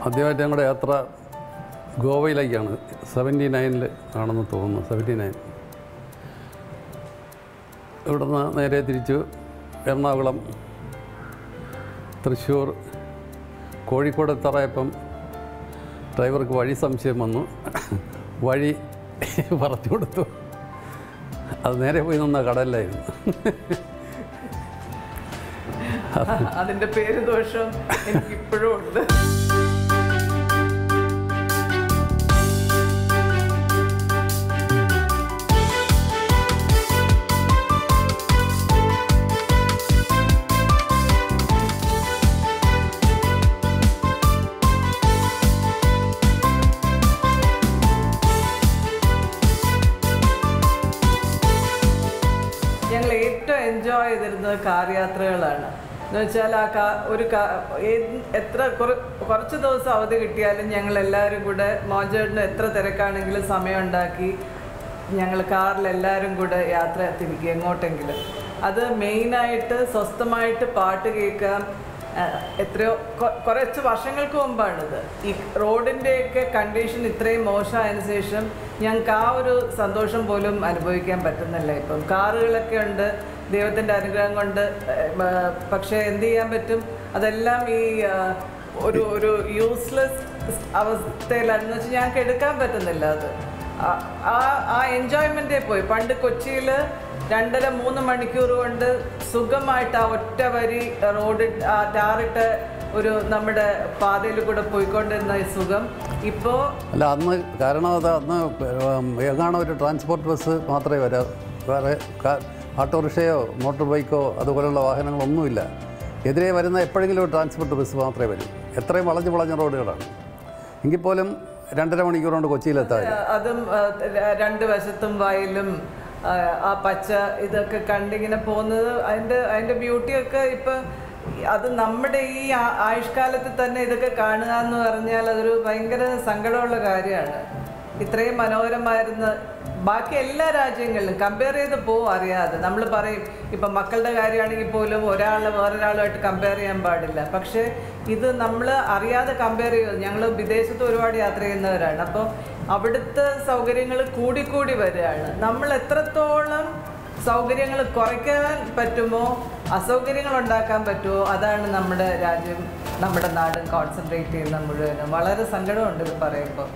ആദ്യമായിട്ട് ഞങ്ങളുടെ യാത്ര ഗോവയിലേക്കാണ് സെവൻറ്റി നയനിൽ ആണെന്ന് തോന്നുന്നു സെവൻറ്റി നയൻ ഇവിടുന്ന് നേരെ തിരിച്ചു എറണാകുളം തൃശ്ശൂർ കോഴിക്കോട് എത്താറായപ്പം ഡ്രൈവർക്ക് വഴി സംശയം വന്നു വഴി പറഞ്ഞു കൊടുത്തു അത് നേരെ പോയി നിന്ന കടലിലായിരുന്നു അതിന്റെ പേര് ദോഷം എനിക്ക് ഇപ്പോഴും ഉണ്ട് ഞങ്ങൾ ഏറ്റവും എൻജോയ് ചെയ്തിരുന്നത് കാർ യാത്രകളാണ് എന്ന് വെച്ചാൽ ആ കാ ഒരു കാ ഏത് എത്ര കുറ- കുറച്ച് ദിവസം അവധി കിട്ടിയാലും ഞങ്ങൾ എല്ലാവരും കൂടെ മോജേട്ടിന് എത്ര തിരക്കാണെങ്കിലും സമയം ഉണ്ടാക്കി ഞങ്ങൾ കാറിൽ എല്ലാവരും കൂടെ യാത്ര തിരിക്കുക എങ്ങോട്ടെങ്കിലും അത് മെയിനായിട്ട് സ്വസ്ഥമായിട്ട് പാട്ട് കേൾക്കാം ആ, എത്രയോ കൊ- കുറച്ച് വർഷങ്ങൾക്ക് മുമ്പാണിത് ഈ റോഡിൻ്റെയൊക്കെ കണ്ടീഷൻ ഇത്രയും മോശമായതിനു ശേഷം ഞങ്ങൾക്ക് ആ ഒരു സന്തോഷം പോലും അനുഭവിക്കാൻ പറ്റുന്നില്ല ഇപ്പം കാറുകളൊക്കെ ഉണ്ട് ദൈവത്തിൻ്റെ അനുഗ്രഹം കൊണ്ട് ഏഹ്, ഏഹ്, പക്ഷേ എന്ത് ചെയ്യാൻ പറ്റും അതെല്ലാം ഈ ആ, ഒരു ഒരു യൂസ്ലെസ് അവസ്ഥയിലാണെന്ന് വെച്ചാൽ ഞങ്ങൾക്ക് എടുക്കാൻ പറ്റുന്നില്ല അത് ആ- ആ ആ എൻജോയ്മെൻറ്റേ പോയി പണ്ട് കൊച്ചിയിൽ രണ്ടര മൂന്ന് മണിക്കൂർ കൊണ്ട് സുഖമായിട്ട് ആ ഒറ്റ വരി റോഡ് ആ ടാറിട്ട ഒരു നമ്മുടെ പാതയിൽ കൂടെ പോയിക്കൊണ്ടിരുന്ന ഈ സുഖം ഇപ്പോൾ അല്ല അന്ന് കാരണം അത് അന്ന് എങ്ങാണോ ഒരു ട്രാൻസ്പോർട്ട് ബസ് മാത്രമേ വരാ വേറെ കാ- ഓട്ടോറിക്ഷയോ മോട്ടോർ ബൈക്കോ അതുപോലുള്ള വാഹനങ്ങളൊന്നുമില്ല എതിരെ വരുന്ന എപ്പോഴെങ്കിലും ഒരു ട്രാൻസ്പോർട്ട് ബസ് മാത്രമേ വരൂ എത്രയും വളഞ്ഞു വളഞ്ഞ റോഡുകളാണ് എങ്കിൽ പോലും രണ്ടര മണിക്കൂർ കൊണ്ട് കൊച്ചിയിലെത്താൻ അതും ആ, ര- രണ്ട് വശത്തും വയലും ആ, ആ പച്ച ഇതൊക്കെ കണ്ടിങ്ങനെ പോകുന്നത് അതിൻ്റെ അതിൻ്റെ ബ്യൂട്ടിയൊക്കെ ഇപ്പം അത് നമ്മുടെ ഈ ആ- ആയുഷ്കാലത്തിൽ തന്നെ ഇതൊക്കെ കാണുക എന്ന് പറഞ്ഞാൽ അതൊരു ഭയങ്കര സങ്കടമുള്ള കാര്യമാണ് ഇത്രയും മനോഹരമായിരുന്ന ബാക്കി എല്ലാ രാജ്യങ്ങളിലും കമ്പയർ ചെയ്ത് പോവും അറിയാതെ നമ്മൾ പറയും ഇപ്പം മക്കളുടെ കാര്യമാണെങ്കിൽ പോലും ഒരാൾ വേറൊരാളുമായിട്ട് കമ്പയർ ചെയ്യാൻ പാടില്ല പക്ഷേ ഇത് നമ്മൾ അറിയാതെ കമ്പയർ ചെയ്യും ഞങ്ങൾ വിദേശത്ത് ഒരുപാട് യാത്ര ചെയ്യുന്നവരാണ് അപ്പോൾ അവിടുത്തെ സൗകര്യങ്ങൾ കൂടിക്കൂടി വരികയാണ് നമ്മൾ എത്രത്തോളം സൗകര്യങ്ങൾ കുറയ്ക്കാൻ പറ്റുമോ അസൗകര്യങ്ങൾ ഉണ്ടാക്കാൻ പറ്റുമോ അതാണ് നമ്മുടെ രാജ്യം നമ്മുടെ നാടും കോൺസെൻട്രേറ്റ് ചെയ്യുന്ന മുഴുവനും വളരെ സങ്കടമുണ്ട് ഇത് പറയുമ്പോൾ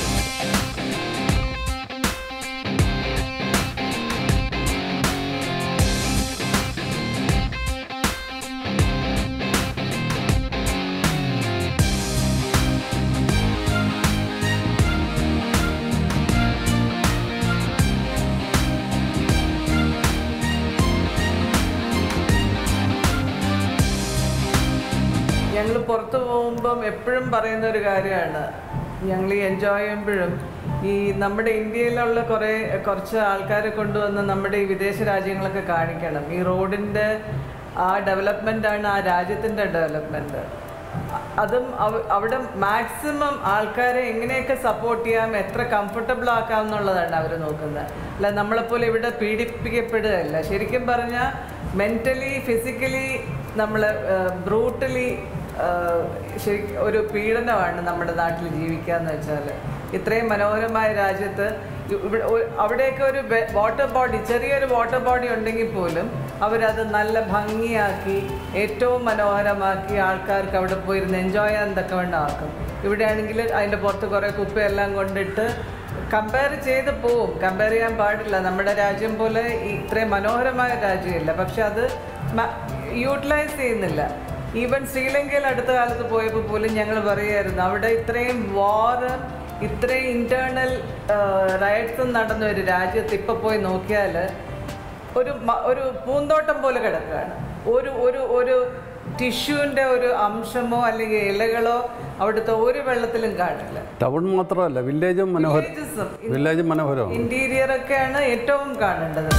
ഞങ്ങൾ പുറത്തു പോകുമ്പം എപ്പോഴും പറയുന്ന ഒരു കാര്യമാണ് ഞങ്ങൾ ഈ എൻജോയ് ചെയ്യുമ്പോഴും ഈ നമ്മുടെ ഇന്ത്യയിലുള്ള കുറേ കുറച്ച് ആൾക്കാരെ കൊണ്ടുവന്ന് നമ്മുടെ ഈ വിദേശ രാജ്യങ്ങളൊക്കെ കാണിക്കണം ഈ റോഡിൻ്റെ ആ ഡെവലപ്മെൻ്റാണ് ആ രാജ്യത്തിൻ്റെ ഡെവലപ്മെൻറ്റ് അതും അവ- അവിടെ മാക്സിമം ആൾക്കാരെ എങ്ങനെയൊക്കെ സപ്പോർട്ട് ചെയ്യാം എത്ര കംഫർട്ടബിൾ ആക്കാം എന്നുള്ളതാണ് അവർ നോക്കുന്നത് അല്ല നമ്മളെപ്പോലെ ഇവിടെ പീഡിപ്പിക്കപ്പെടുകയല്ല ശരിക്കും പറഞ്ഞാൽ മെൻ്റലി ഫിസിക്കലി നമ്മൾ ബ്രൂട്ടലി ശരി ഒരു പീഡനമാണ് നമ്മുടെ നാട്ടിൽ ജീവിക്കുക എന്ന് വെച്ചാൽ ഇത്രയും മനോഹരമായ രാജ്യത്ത് ഇ- ഇവിടെ ഒ- അവിടെയൊക്കെ ഒരു വാട്ടർ ബോഡി ചെറിയൊരു വാട്ടർ ബോഡി ഉണ്ടെങ്കിൽ പോലും അവരത് നല്ല ഭംഗിയാക്കി ഏറ്റവും മനോഹരമാക്കി ആൾക്കാർക്ക് അവിടെ പോയിരുന്ന് എൻജോയ് ചെയ്യാൻ തക്കവണ്ണം ആക്കും ഇവിടെയാണെങ്കിൽ അതിൻ്റെ പുറത്ത് കുറേ കുപ്പയെല്ലാം കൊണ്ടിട്ട് കമ്പയർ ചെയ്ത് പോവും കമ്പയർ ചെയ്യാൻ പാടില്ല നമ്മുടെ രാജ്യം പോലെ ഈ ഇത്രയും മനോഹരമായ രാജ്യമില്ല പക്ഷെ അത് യൂട്ടിലൈസ് ചെയ്യുന്നില്ല ഈവൻ ശ്രീലങ്കയിൽ അടുത്ത കാലത്ത് പോയപ്പോൾ പോലും ഞങ്ങൾ പറയുമായിരുന്നു അവിടെ ഇത്രയും വാർ ഇത്രയും ഇന്റേണൽ റൈറ്റ്സും നടന്ന ഒരു രാജ്യത്ത് ഇപ്പൊ പോയി നോക്കിയാൽ ഒരു മ- ഒരു പൂന്തോട്ടം പോലെ കിടക്കുകയാണ് ഒരു ഒരു ഒരു ടിഷ്യൂവിൻ്റെ ഒരു അംശമോ അല്ലെങ്കിൽ ഇലകളോ അവിടുത്തെ ഒരു വെള്ളത്തിലും കാണില്ല ടൗൺ മാത്രമല്ല വില്ലേജും മനോഹരം Villages-ഉം, വില്ലേജും മനോഹരമാണ് ഇന്റീരിയർ ഒക്കെയാണ് ഏറ്റവും കാണേണ്ടത്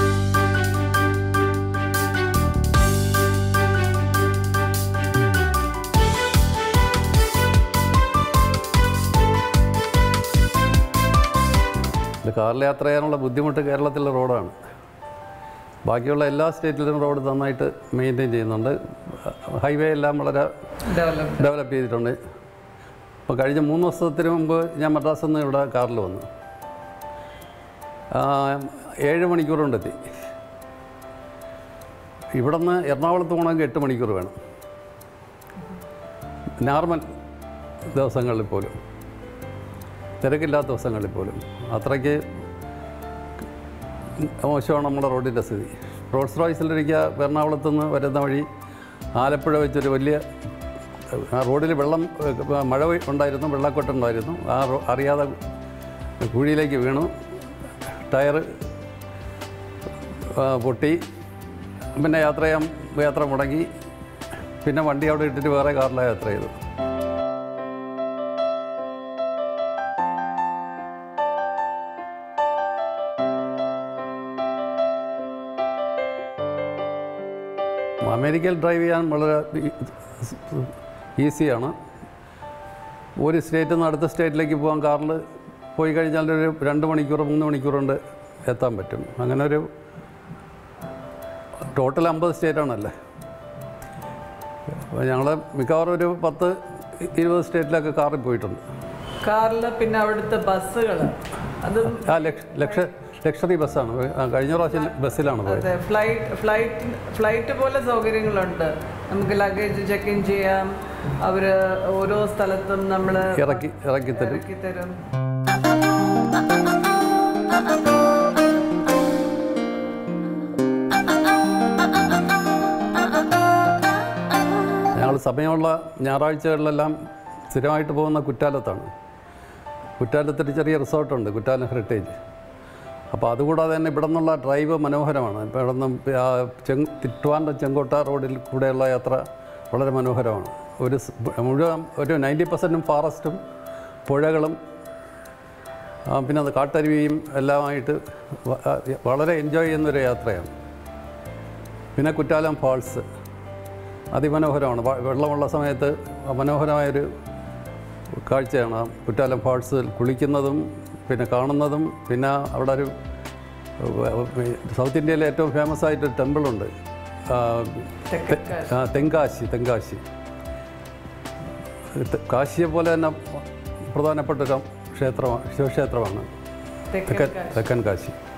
ഇത് കാറിൽ യാത്ര ചെയ്യാനുള്ള ബുദ്ധിമുട്ട് കേരളത്തിലെ റോഡാണ് ബാക്കിയുള്ള എല്ലാ സ്റ്റേറ്റിലും റോഡ് നന്നായിട്ട് മെയിൻറ്റെയിൻ ചെയ്യുന്നുണ്ട് ഹൈവേ എല്ലാം വളരെ ഡെവലപ്പ് ഡെവലപ്പ് ചെയ്തിട്ടുണ്ട് അപ്പോൾ കഴിഞ്ഞ മൂന്ന് ദിവസത്തിന് മുമ്പ് ഞാൻ മദ്രാസിൽ നിന്ന് ഇവിടെ കാറിൽ വന്നു ആ, ഏഴ് മണിക്കൂർ കൊണ്ടെത്തി ഇവിടെ നിന്ന് എറണാകുളത്ത് പോകണമെങ്കിൽ എട്ട് മണിക്കൂർ വേണം നോർമൽ ദിവസങ്ങളിൽ പോലും തിരക്കില്ലാത്ത ദിവസങ്ങളിൽ പോലും അത്രയ്ക്ക് മോശമാണ് നമ്മുടെ റോഡിൻ്റെ സ്ഥിതി റോഡ്സ് റോയ്സിലിരിക്കുക എറണാകുളത്ത് നിന്ന് വരുന്ന വഴി ആലപ്പുഴ വെച്ചൊരു വലിയ ആ റോഡിൽ വെള്ളം ഏഹ്, മഴ ഉണ്ടായിരുന്നു വെള്ളക്കെട്ടുണ്ടായിരുന്നു ആ റോ അറിയാതെ കുഴിയിലേക്ക് വീണു ടയർ ആ, പൊട്ടി പിന്നെ യാത്ര ചെയ്യാൻ യാത്ര മുടങ്ങി പിന്നെ വണ്ടി അവിടെ ഇട്ടിട്ട് വേറെ കാറിലാണ് യാത്ര ചെയ്തു അമേരിക്കയിൽ ഡ്രൈവ് ചെയ്യാൻ വളരെ ഈസിയാണ് ഒരു സ്റ്റേറ്റിൽ നിന്ന് അടുത്ത സ്റ്റേറ്റിലേക്ക് പോകാൻ കാറിൽ പോയി കഴിഞ്ഞാൽ ഒരു രണ്ട് മണിക്കൂർ മൂന്ന് മണിക്കൂർ കൊണ്ട് എത്താൻ പറ്റും അങ്ങനെ ഒരു ടോട്ടൽ അമ്പത് സ്റ്റേറ്റാണല്ലേ അപ്പോൾ ഞങ്ങൾ മിക്കവാറും ഒരു പത്ത് ഇരുപത് സ്റ്റേറ്റിലൊക്കെ കാറിൽ പോയിട്ടുണ്ട് കാറിൽ പിന്നെ അവിടുത്തെ ബസ്സുകൾ അതും ആ ലക്ഷ ലക്ഷ ലക്ഷറി ബസ്സാണ് ആ, കഴിഞ്ഞ പ്രാവശ്യം ബസ്സിലാണ് പോയത് അതെ ഫ്ലൈറ്റ് ഫ്ലൈറ്റ് ഫ്ലൈറ്റ് പോലെ സൗകര്യങ്ങളുണ്ട് നമുക്ക് ലഗേജ് ചെക്ക് ഇൻ ചെയ്യാം അവർ ഓരോ സ്ഥലത്തും നമ്മൾ ഇറക്കി ഇറക്കി തരും ഇറക്കി തരും ഞങ്ങൾ സമയമുള്ള ഞായറാഴ്ചകളിലെല്ലാം സ്ഥിരമായിട്ട് പോകുന്ന കുറ്റാലത്താണ് കുറ്റാലത്തൊരു ചെറിയ റിസോർട്ടുണ്ട് കുറ്റാലം ഹെറിറ്റേജ് അപ്പോൾ അതുകൂടാതെ തന്നെ ഇവിടെ നിന്നുള്ള ഡ്രൈവ് മനോഹരമാണ് ഇപ്പോൾ ഇവിടെ നിന്ന് ആ ചെങ് തിട്ടുവാൻ്റെ ചെങ്കോട്ട റോഡിൽ കൂടെയുള്ള യാത്ര വളരെ മനോഹരമാണ് ഒരു സ് മുഴുവൻ ഒരു നയൻറ്റി പെർസെൻറ്റും ഫോറസ്റ്റും പുഴകളും ആ, പിന്നെ അത് കാട്ടരുവിയും എല്ലാമായിട്ട് വ- ആ, വളരെ എൻജോയ് ചെയ്യുന്നൊരു യാത്രയാണ് പിന്നെ കുറ്റാലം ഫാൾസ് അതിമനോഹരമാണ് വ- വെള്ളമുള്ള സമയത്ത് മനോഹരമായൊരു കാഴ്ചയാണ് ആ കുറ്റാലം ഫാൾസിൽ കുളിക്കുന്നതും പിന്നെ കാണുന്നതും പിന്നെ അവിടെ ഒരു ഏഹ്, സൗത്ത് ഇന്ത്യയിലെ ഏറ്റവും ഫേമസ് ആയിട്ടൊരു ടെമ്പിളുണ്ട് ആ, തെക്കൻ ആ, തെങ്കാശി തെങ്കാശി തെ- കാശിയെ പോലെ തന്നെ പ്രധാനപ്പെട്ട ഒരു ക്ഷേത്രമാണ് ശിവക്ഷേത്രമാണ് തെക്കൻ തെക്കൻ തെക്കൻ കാശി